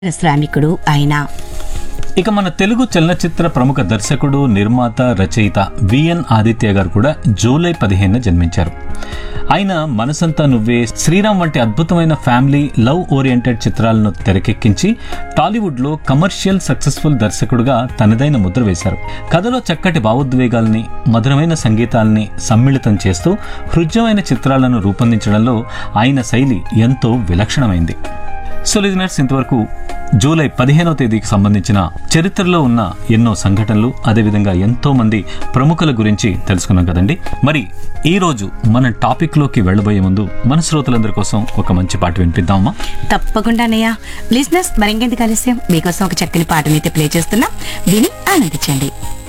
శ్రామికుడు ఆయన ఇక మన తెలుగు చలనచిత్ర ప్రముఖ దర్శకుడు నిర్మాత రచయిత విఎన్ ఆదిత్య గారు కూడా జూలై పదిహేనున జన్మించారు ఆయన మనసంతా నువ్వే శ్రీరామ్ వంటి అద్భుతమైన ఫ్యామిలీ లవ్ ఓరియంటెడ్ చిత్రాలను తెరకెక్కించి టాలీవుడ్లో కమర్షియల్ సక్సెస్ఫుల్ దర్శకుడుగా తనదైన ముద్ర వేశారు కథలో చక్కటి భావోద్వేగాల్ని మధురమైన సంగీతాల్ని సమ్మిళితం చేస్తూ హృద్యమైన చిత్రాలను రూపొందించడంలో ఆయన శైలి ఎంతో విలక్షణమైంది సో లిజనర్స్ ఇంతవరకు జూలై పదిహేనవ తేదీకి సంబంధించిన చరిత్రలో ఉన్న ఎన్నో సంఘటనలు అదేవిధంగా ఎంతో మంది ప్రముఖుల గురించి తెలుసుకున్నాం కదండి మరి ఈ రోజు మన టాపిక్ లోకి వెళ్ళబోయే ముందు మన శ్రోతలందరి కోసం ఒక మంచి పాట వినిపిద్దామా తప్పకుండా అన్నయ్య లిజినెస్ మరింకెందుకు ఆలస్యం మీకోసం ఒక చక్కని పాటనైతే ప్లే చేస్తున్నా విని ఆనందించండి